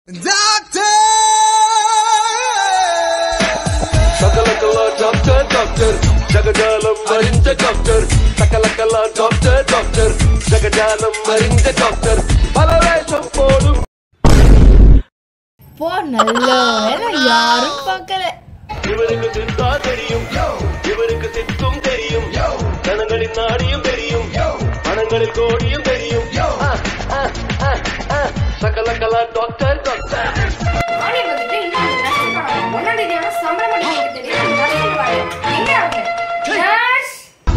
సకలకల doctor doctor జగజాలం మరింత doctor సకలకల డాక్టర్ డాక్టర్ జగజాలం మరింత డాక్టర్ பலவேஷம் போடும் போ நல்ல வேலை யாரும் பார்க்கல இவனுக்கு சித்தா தெரியும் இவனுக்கு சித்தும் தெரியும் கணங்களின் நாடியும் தெரியும் பணங்களில் கோடியும் தெரியும் ஆ, ஆ, ஆ, ஆ. சகலகலா டாக்டர் டாக்டர் நானே வந்துட்டு இன்னும் அந்த nurse காணோம். ஒண்ணாம் தேதி ஆனா சம்பளம் பண்ணி கொடுக்க தெரியும். nurse ன்னு வாரு. எங்க அவங்க? Nurse!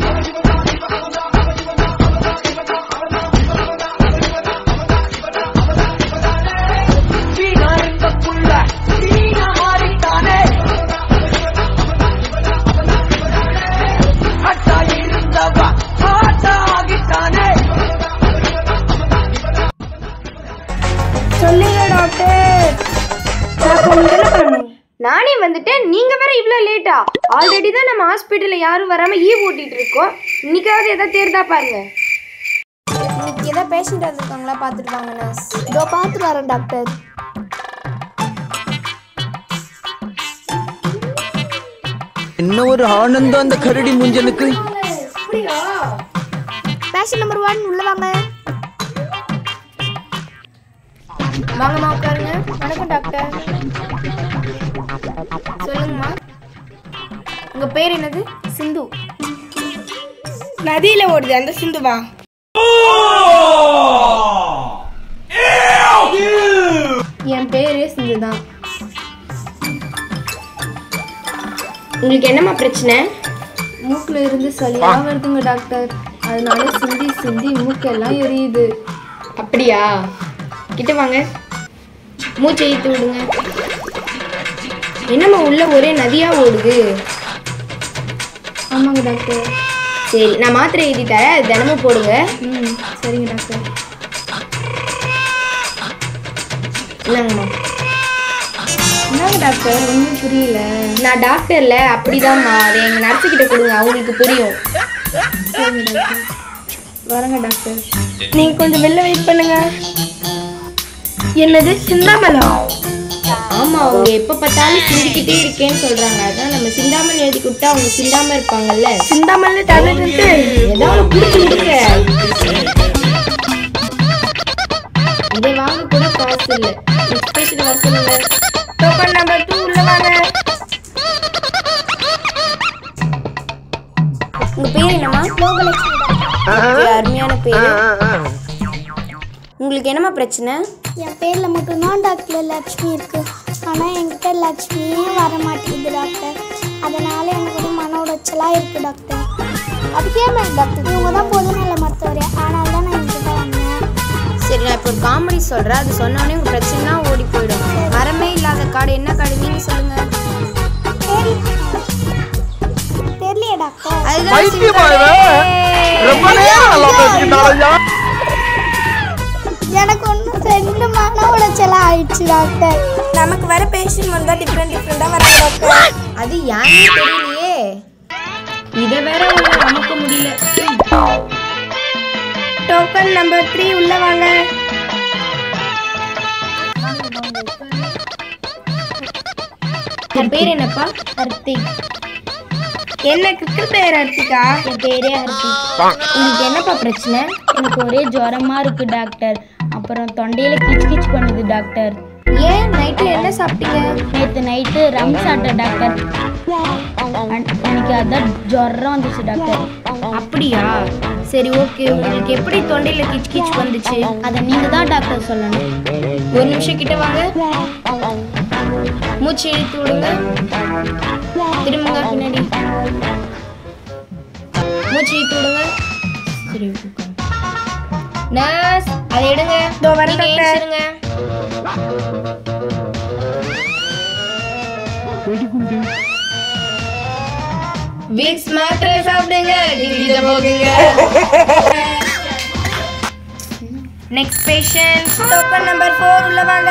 சொல்லுங்க டாக்டர் நானே வந்துட்டேன் நீங்க வேற இவ்வளவு லேட்டா ஆல்ரெடி தான் நம்ம ஹாஸ்பிட்டல்ல யாரும் வராம ஈ ஓட்டிட்டு இருக்கோம் இன்னைக்காவது எதாவது தேர்தா பாருங்க இன்னைக்கு ஏதாவது பேஷண்ட் வந்திருக்காங்களா பார்த்துட்டு வாங்க நர்ஸ் இதோ பார்த்துட்டு வரேன் டாக்டர் என்ன ஒரு ஆனந்தம் அந்த கரடி முஞ்சனுக்கு அப்படியா பேஷன் நம்பர் ஒன் உள்ள வாங்க வாங்கம்மா உட்காருங்க வணக்கம் டாக்டர் சொல்லுங்கம்மா உங்க பேர் என்னது சிந்து நதியில ஓடுது அந்த சிந்துவா என் பேரு சிந்து தான் உங்களுக்கு என்னம்மா பிரச்சனை மூக்குல இருந்து சளியா வருதுங்க டாக்டர் அதனால சிந்தி சிந்தி மூக்கெல்லாம் எரியுது அப்படியா கிட்ட வாங்க மூச்சை இழுத்து விடுங்க என்னம்மா உள்ள ஒரே நதியா ஓடுது ஆமாங்க டாக்டர் சரி நான் மாத்திரை எழுதி தரேன் அது தினமும் போடுங்க ம் சரிங்க டாக்டர் என்னங்கம்மா என்னங்க டாக்டர் ஒன்றும் புரியல நான் டாக்டர்ல அப்படிதாம்மா அதை எங்கள் நர்ஸுக்கிட்ட கொடுங்க அவங்களுக்கு புரியும் சரிங்க டாக்டர் வரங்க டாக்டர் நீங்க கொஞ்சம் வெளில வெயிட் பண்ணுங்க என்னது சிந்தாமலம் ஆமா அவங்க எப்ப பார்த்தாலும் சிந்திக்கிட்டே இருக்கேன்னு சொல்றாங்க அதான் நம்ம சிந்தாமல் எழுதி கொடுத்தா அவங்க சிந்தாம இருப்பாங்கல்ல சிந்தாமல் டேப்லெட் இருக்கு ஏதாவது குடிச்சு விடுங்க இதை வாங்க கூட காசு இல்ல நெக்ஸ்ட் பேஷண்ட் வர சொல்லுங்க டோக்கன் நம்பர் டூ உள்ள வாங்க உங்க பேர் என்னம்மா Okay, அருமையான பேரு உங்களுக்கு என்னம்மா பிரச்சனை என் பேரில் மட்டும்தான் டாக்டர் லக்ஷ்மி இருக்கு ஆனால் என்கிட்ட லக்ஷ்மியே வர மாட்டேங்குது டாக்டர் அதனால எனக்கு ஒரு மன உடைச்சலாக இருக்கு டாக்டர் அதுக்கே மேம் டாக்டர் இவங்க தான் பொதுநல மருத்துவர் அதனால தான் நான் என்கிட்ட வந்தேன் சரி நான் இப்போ ஒரு காமெடி சொல்கிறேன் அது சொன்னோடனே உங்கள் பிரச்சனைலாம் ஓடி போயிடும் மரமே இல்லாத காடு என்ன காடு நீங்கள் சொல்லுங்கள் தெரியல தெரியலையே டாக்டர் அதுதான் சிந்தாமணி. எனக்கு ஒன்றும் ரெண்டு மன உடைச்சலாக ஆயிடுச்சு டாக்டர் நமக்கு வர பேஷண்ட் வந்தால் டிஃப்ரெண்ட் டிஃப்ரெண்டாக வர டாக்டர் அது ஏன்னு தெரியலையே இதை வேற உங்களுக்கு அமுக்க முடியல டோக்கன் நம்பர் த்ரீ உள்ள வாங்க உன் பேர் என்னப்பா ஹர்த்திக் என்ன கிறிஸ்து பேர் ஹர்த்திகா என் பேரே ஹர்த்தி உங்களுக்கு என்னப்பா பிரச்சனை எனக்கு ஒரே ஜுரமா இருக்கு டாக்டர் அப்புறம் தொண்டையில கிச் கிச் பண்ணுது டாக்டர் ஏன் நைட்டில் என்ன சாப்பிட்டீங்க நேற்று நைட்டு ரம் சாப்பிட்டேன் டாக்டர் அன்- எனக்கு அதான் ஜுரம் வந்துச்சு டாக்டர் அப்படியா சரி ஓகே உங்களுக்கு எப்படி தொண்டையில கிச் கிச் வந்துச்சு அதை நீங்க தான் டாக்டர் சொல்லணும் ஒரு நிமிஷம் கிட்ட வாங்க மூச்சு இழுத்து விடுங்க திரும்புங்க பின்னாடி மூச்சு இழுத்து விடுங்க சரி நர்ஸ் அதை எடுங்க நீங்க ஏஞ்சிருங்க வீக்ஸ் மாத்திரை சாப்பிடுங்க டிவியில போகுங்க next patient token number four உள்ள வாங்க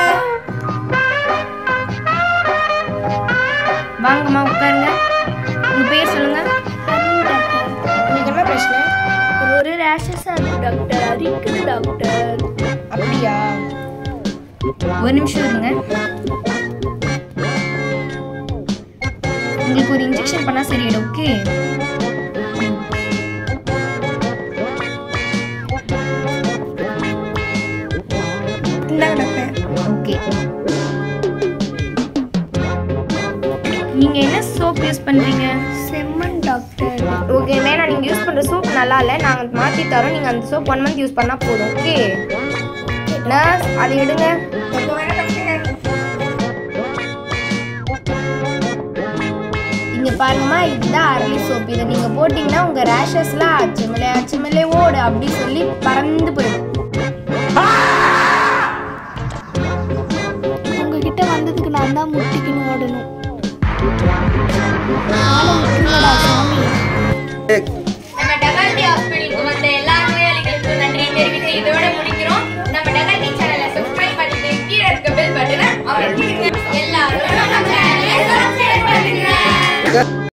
வாங்கம்மா உட்காருங்க உங்க பேர் சொல்லுங்க உங்களுக்கு என்ன பிரச்சனை ஒரு ரேஷஸாக இருக்கு டாக்டர் அரிக்குது டாக்டர் அப்படியா ஒரு நிமிஷம் இருங்க உங்களுக்கு ஒரு இன்ஜெக்ஷன் பண்ணா சரியாயிடும் ஓகே இந்தாங்க டாக்டர் ஓகே நீங்க என்ன சோப் யூஸ் பண்றீங்க செம்மன் டாக்டர் ஓகே வேணாம் நீங்க யூஸ் பண்ற சோப் நல்லா இல்ல நாங்க மாத்தி தரோம் நீங்க அந்த சோப் ஒன் மந்த் யூஸ் பண்ணா போதும் ஓகே நர்ஸ் அதை எடுங்க இங்க பாருங்கம்மா இதுதான் அரளி சோப் இதை நீங்க போட்டீங்கன்னா உங்க ரேஷஸ்லாம் அச்சுமலே அச்சுமலே ஓடு அப்படி சொல்லி பறந்து போயிடும் உங்ககிட்ட வந்ததுக்கு நான் தான் முட்டிக்கின்னு ஓடணும் நானும் முட்டுங்கடா சாமி நம்ம டகால்டி ஹாஸ்பிட்டலுக்கு வந்த எல்லா நோயாளிகளுக்கும் நன்றி தெரிவித்து இதோட முடிக்கிறோம் நம்ம டகால்டி சேனலை சப்ஸ்கிரைப் பண்ணிட்டு கீழே இருக்க பெல் பட்டனை அமர்த்திடுங்க எல்லாரும் நம்ம சேனலை சப்ஸ்கிரைப் பண்ணுங்க